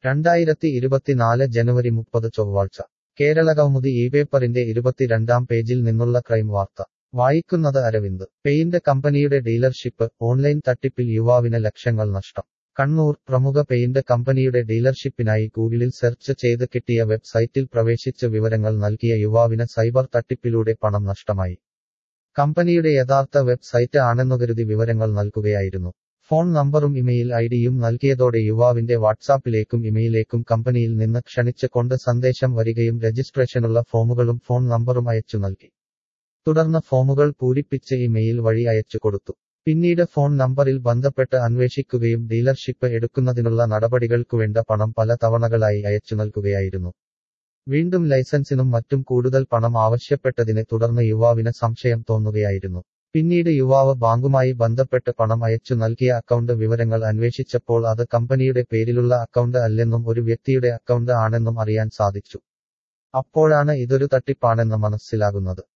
രണ്ടായിരത്തി ഇരുപത്തിനാല് ജനുവരി മുപ്പത് ചൊവ്വാഴ്ച കേരള കൗമുദി ഈ പേപ്പറിന്റെ ഇരുപത്തിരണ്ടാം പേജിൽ നിന്നുള്ള ക്രൈം വാർത്ത വായിക്കുന്നത് അരവിന്ദ് പെയിന്റ് കമ്പനിയുടെ ഡീലർഷിപ്പ് ഓൺലൈൻ തട്ടിപ്പിൽ യുവാവിന് ലക്ഷങ്ങൾ നഷ്ടം കണ്ണൂർ പ്രമുഖ പെയിന്റ് കമ്പനിയുടെ ഡീലർഷിപ്പിനായി ഗൂഗിളിൽ സെർച്ച് ചെയ്ത് കിട്ടിയ വെബ്സൈറ്റിൽ പ്രവേശിച്ച് വിവരങ്ങൾ നൽകിയ യുവാവിന് സൈബർ തട്ടിപ്പിലൂടെ പണം നഷ്ടമായി കമ്പനിയുടെ യഥാർത്ഥ വെബ്സൈറ്റ് ആണെന്നുകരുതി വിവരങ്ങൾ നൽകുകയായിരുന്നു ഫോൺ നമ്പറും ഇമെയിൽ ഐഡിയും നൽകിയതോടെ യുവാവിന്റെ വാട്സാപ്പിലേക്കും ഇമെയിലേക്കും കമ്പനിയിൽ നിന്ന് ക്ഷണിച്ച് കൊണ്ട് സന്ദേശം വരികയും രജിസ്ട്രേഷനുള്ള ഫോമുകളും ഫോൺ നമ്പറും അയച്ചു നൽകി തുടർന്ന് ഫോമുകൾ പൂരിപ്പിച്ച് ഇമെയിൽ വഴി അയച്ചു കൊടുത്തു പിന്നീട് ഫോൺ നമ്പറിൽ ബന്ധപ്പെട്ട് അന്വേഷിക്കുകയും ഡീലർഷിപ്പ് എടുക്കുന്നതിനുള്ള നടപടികൾക്കുവേണ്ട പണം പല തവണകളായി അയച്ചു നൽകുകയായിരുന്നു വീണ്ടും ലൈസൻസിനും മറ്റും കൂടുതൽ പണം ആവശ്യപ്പെട്ടതിനെ തുടർന്ന് യുവാവിന് സംശയം തോന്നുകയായിരുന്നു പിന്നീട് യുവാവ് ബാങ്കുമായി ബന്ധപ്പെട്ട് പണം അയച്ചു നൽകിയ അക്കൗണ്ട് വിവരങ്ങൾ അന്വേഷിച്ചപ്പോൾ അത് കമ്പനിയുടെ പേരിലുള്ള അക്കൗണ്ട് അല്ലെന്നും ഒരു വ്യക്തിയുടെ അക്കൗണ്ട് ആണെന്നും അറിയാൻ സാധിച്ചു അപ്പോഴാണ് ഇതൊരു തട്ടിപ്പാണെന്ന് മനസ്സിലാകുന്നത്